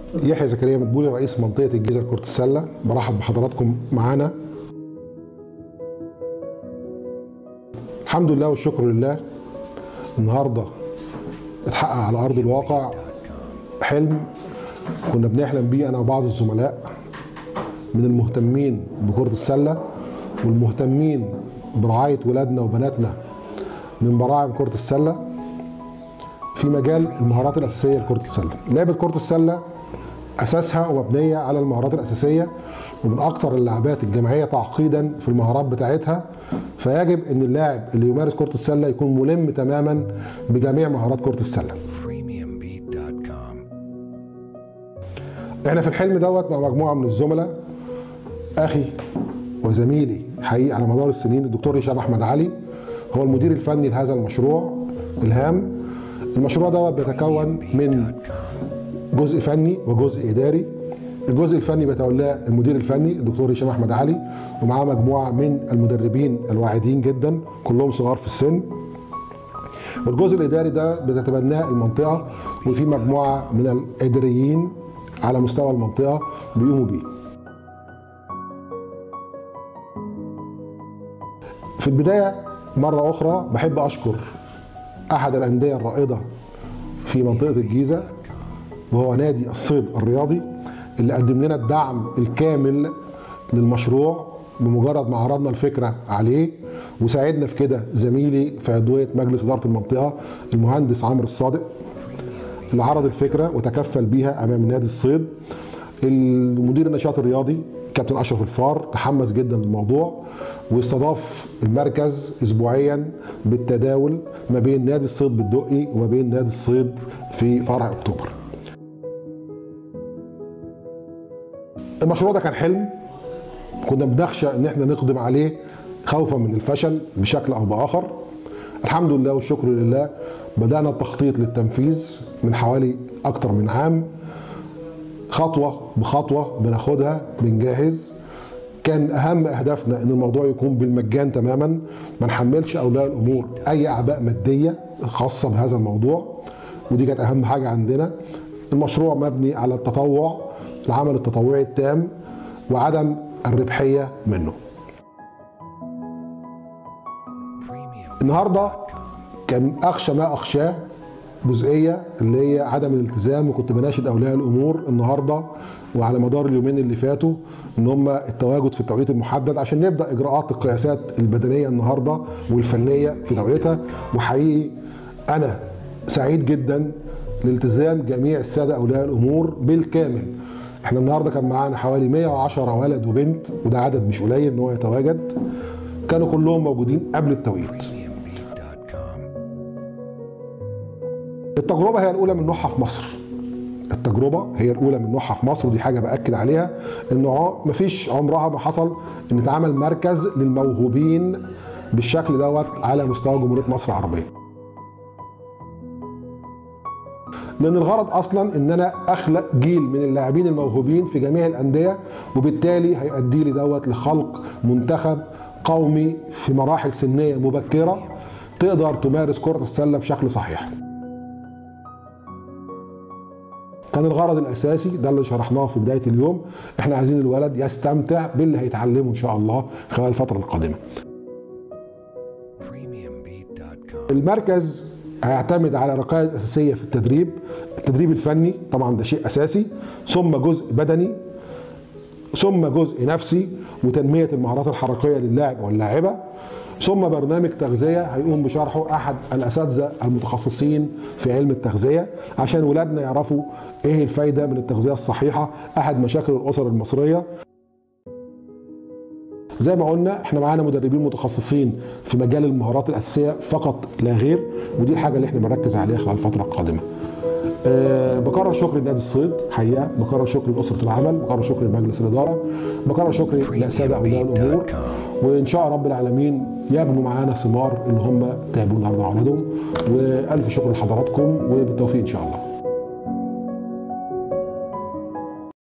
يحيى زكريا مدبولي رئيس منطقه الجيزه لكره السله برحب بحضراتكم معانا الحمد لله والشكر لله النهارده اتحقق على ارض الواقع حلم كنا بنحلم بيه انا وبعض الزملاء من المهتمين بكره السله والمهتمين برعايه ولادنا وبناتنا من براعم كره السله في مجال المهارات الاساسيه لكره السله لعبه كره السله اساسها ومبنيه على المهارات الاساسيه ومن اكثر اللعبات الجماعيه تعقيدا في المهارات بتاعتها فيجب ان اللاعب اللي يمارس كره السله يكون ملم تماما بجميع مهارات كره السله premiumbeat.com احنا في الحلم دوت مع مجموعه من الزملاء اخي وزميلي حقيقي على مدار السنين الدكتور هشام احمد علي هو المدير الفني لهذا المشروع الهام المشروع دوت بيتكون من جزء فني وجزء اداري الجزء الفني بيتولاه المدير الفني الدكتور هشام احمد علي ومعاه مجموعه من المدربين الواعدين جدا كلهم صغار في السن والجزء الاداري ده بتتبناه المنطقه وفي مجموعه من الاداريين على مستوى المنطقه بيقوموا بيه. في البدايه مره اخرى بحب اشكر احد الانديه الرائده في منطقه الجيزه وهو نادي الصيد الرياضي اللي قدم لنا الدعم الكامل للمشروع بمجرد ما عرضنا الفكره عليه وساعدنا في كده زميلي في عضويه مجلس اداره المنطقه المهندس عمرو الصادق اللي عرض الفكره وتكفل بيها امام نادي الصيد المدير النشاط الرياضي كابتن اشرف الفار تحمس جدا للموضوع واستضاف المركز اسبوعيا بالتداول ما بين نادي الصيد بالدقي وما بين نادي الصيد في فرع اكتوبر المشروع ده كان حلم كنا بنخشى ان احنا نقدم عليه خوفا من الفشل بشكل او باخر الحمد لله والشكر لله بدانا التخطيط للتنفيذ من حوالي اكتر من عام خطوه بخطوه بناخدها بنجهز كان اهم اهدافنا ان الموضوع يكون بالمجان تماما ما نحملش اولياء الامور اي اعباء ماديه خاصه بهذا الموضوع ودي كانت اهم حاجه عندنا المشروع مبني على التطوع العمل التطوعي التام وعدم الربحيه منه النهارده كان اخشى ما اخشاه جزئيه اللي هي عدم الالتزام وكنت بناشد اولياء الامور النهارده وعلى مدار اليومين اللي فاتوا ان هم التواجد في التوقيت المحدد عشان نبدا اجراءات القياسات البدنيه النهارده والفنيه في توقيتها وحقيقي انا سعيد جدا لالتزام جميع الساده اولياء الامور بالكامل احنا النهارده كان معانا حوالي 110 ولد وبنت وده عدد مش قليل ان هو يتواجد كانوا كلهم موجودين قبل التوقيت premiumbeat.com التجربه هي الاولى من نوعها في مصر التجربه هي الاولى من نوعها في مصر ودي حاجه باكد عليها انه مفيش عمرها ما حصل ان اتعمل مركز للموهوبين بالشكل دوت على مستوى جمهوريه مصر العربيه لان الغرض اصلا ان انا اخلق جيل من اللاعبين الموهوبين في جميع الانديه وبالتالي هيؤدي لي دوت لخلق منتخب قومي في مراحل سنيه مبكره تقدر تمارس كره السله بشكل صحيح كان الغرض الاساسي ده اللي شرحناه في بدايه اليوم احنا عايزين الولد يستمتع باللي هيتعلمه ان شاء الله خلال الفتره القادمه premiumbeat.com المركز هيعتمد على ركائز اساسيه في التدريب التدريب الفني طبعا ده شيء اساسي ثم جزء بدني ثم جزء نفسي وتنميه المهارات الحركيه للاعب واللاعبه ثم برنامج تغذيه هيقوم بشرحه احد الاساتذه المتخصصين في علم التغذيه عشان ولادنا يعرفوا ايه الفايده من التغذيه الصحيحه احد مشاكل الاسر المصريه زي ما قلنا احنا معانا مدربين متخصصين في مجال المهارات الاساسيه فقط لا غير ودي الحاجه اللي احنا بنركز عليها خلال الفتره القادمه. أه بكرر شكر لنادي الصيد حقيقه بكرر شكر لاسره العمل بكرر شكر لمجلس الاداره بكرر شكر للساده اولياء الامور وان شاء رب العالمين يبنوا معانا ثمار اللي هم تعبوا النهارده على اولادهم والف شكر لحضراتكم وبالتوفيق ان شاء الله